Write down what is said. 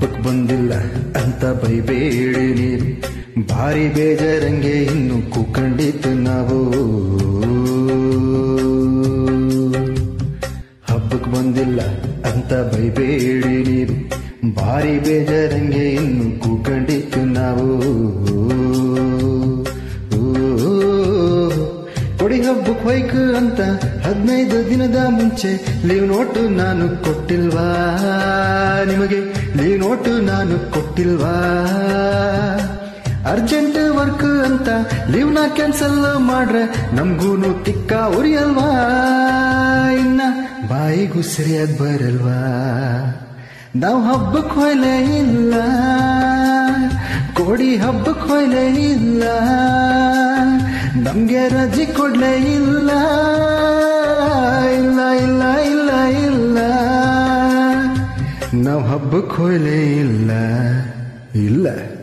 ಹಬ್ಬಕ್ ಬಂದಿಲ್ಲ ಅಂತ ಬೈಬೇಡಿ ನೀರು ಭಾರಿ ಬೇಜಾರಂಗೆ ಇನ್ನು ಕೂಕಂಡಿತ್ತು ನಾವು ಹಬ್ಬಕ್ ಬಂದಿಲ್ಲ ಅಂತ ಬೈಬೇಡಿ ನೀರು ಭಾರಿ ಬೇಜಾರಂಗೆ ಇನ್ನು ಕೂಕಂಡಿತ್ತು ನಾವು ಕೊಡಿ ಹಬ್ಬಕ್ ಹೊಯ್ಕ ಅಂತ ಹದಿನೈದು ದಿನದ ಮುಂಚೆ ಲೀವ್ ನೋಟು ನಾನು ಕೊಟ್ಟಿಲ್ವಾ ನಿಮಗೆ ಲೀವ್ ನೋಟು ನಾನು ಕೊಟ್ಟಿಲ್ವಾ ಅರ್ಜೆಂಟ್ ವರ್ಕ್ ಅಂತ ಲೀವ್ನ ಕ್ಯಾನ್ಸಲ್ ಮಾಡ್ರೆ ನಮ್ಗೂನು ತಿಕ್ಕ ಉರಿಯಲ್ವಾ ಇನ್ನ ಬಾಯಿಗೂ ಸರಿಯಾಗಿ ಬರಲ್ವಾ ನಾವು ಹಬ್ಬಕ್ಕೆ ಹೊಯ್ಲೇ ಇಲ್ಲ ಕೋಡಿ ಹಬ್ಬಕ್ಕೆ ಹೊಯ್ಲೇ ಇಲ್ಲ ನಮ್ಗೆ ರಜೆ ಕೊಡ್ಲೇ ಇಲ್ಲ ಇಲ್ಲ ಇಲ್ಲ ಇಲ್ಲ ಇಲ್ಲ ನಾವು ಹಬ್ಬಕ್ಕೆ ಹೊಯ್ಲೇ ಇಲ್ಲ ಇಲ್ಲ